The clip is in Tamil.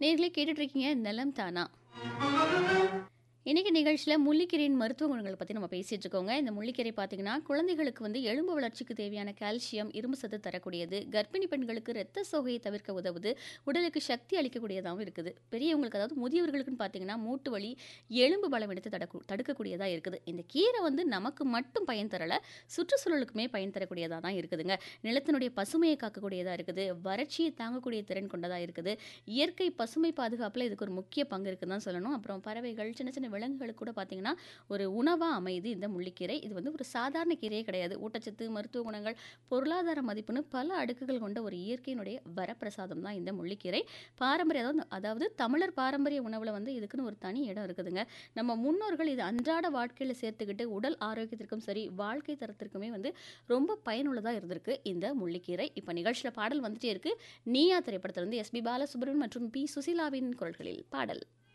நேர்களே கேட்டுட்டு இருக்கீங்க நலம் தானா இன்னைக்கு நிகழ்ச்சியில் முள்ளிக்கீரையின் மருத்துவ குணங்களை பற்றி நம்ம பேசிட்டு இருக்கோங்க இந்த முள்ளிக்கீரை பார்த்தீங்கன்னா குழந்தைகளுக்கு வந்து எலும்பு வளர்ச்சிக்கு தேவையான கால்சியம் இரும்பு சத்து தரக்கூடியது கர்ப்பிணி பெண்களுக்கு இரத்த சோகையை தவிர்க்க உதவுது உடலுக்கு சக்தி அளிக்கக்கூடியதாகவும் இருக்குது பெரியவங்களுக்கு அதாவது முதியவர்களுக்குன்னு பார்த்தீங்கன்னா மூட்டு வலி எலும்பு பலம் எடுத்து தடக்கு தடுக்கக்கூடியதாக இருக்குது இந்த கீரை வந்து நமக்கு மட்டும் பயன் தரலை சுற்றுச்சூழலுக்குமே பயன் தரக்கூடியதாக தான் இருக்குதுங்க நிலத்தினுடைய பசுமையை காக்கக்கூடியதாக இருக்குது வறட்சியை தாங்கக்கூடிய திறன் கொண்டதாக இருக்குது இயற்கை பசுமை பாதுகாப்பில் இதுக்கு ஒரு முக்கிய பங்கு இருக்குன்னு தான் சொல்லணும் அப்புறம் பறவைகள் சின்ன சின்ன விலங்குகளுக்கு கூட பார்த்தீங்கன்னா ஒரு உணவாக அமையுது இந்த முள்ளிக்கீரை இது வந்து ஒரு சாதாரண கீரையே கிடையாது ஊட்டச்சத்து மருத்துவ குணங்கள் பொருளாதார மதிப்புன்னு பல அடுக்குகள் கொண்ட ஒரு இயற்கையினுடைய வரப்பிரசாதம் தான் இந்த முள்ளிக்கீரை பாரம்பரிய அதாவது அதாவது தமிழர் பாரம்பரிய உணவில் வந்து இதுக்குன்னு ஒரு தனி இடம் இருக்குதுங்க நம்ம முன்னோர்கள் இது அன்றாட வாழ்க்கையில் சேர்த்துக்கிட்டு உடல் ஆரோக்கியத்திற்கும் சரி வாழ்க்கை தரத்திற்குமே வந்து ரொம்ப பயனுள்ளதாக இருந்திருக்கு இந்த முள்ளிக்கீரை இப்போ நிகழ்ச்சியில் பாடல் வந்துட்டே இருக்கு நீயா திரைப்படத்திலிருந்து எஸ்பி பாலசுப்ரமணியன் மற்றும் பி சுசீலாவின் குரல்களில் பாடல்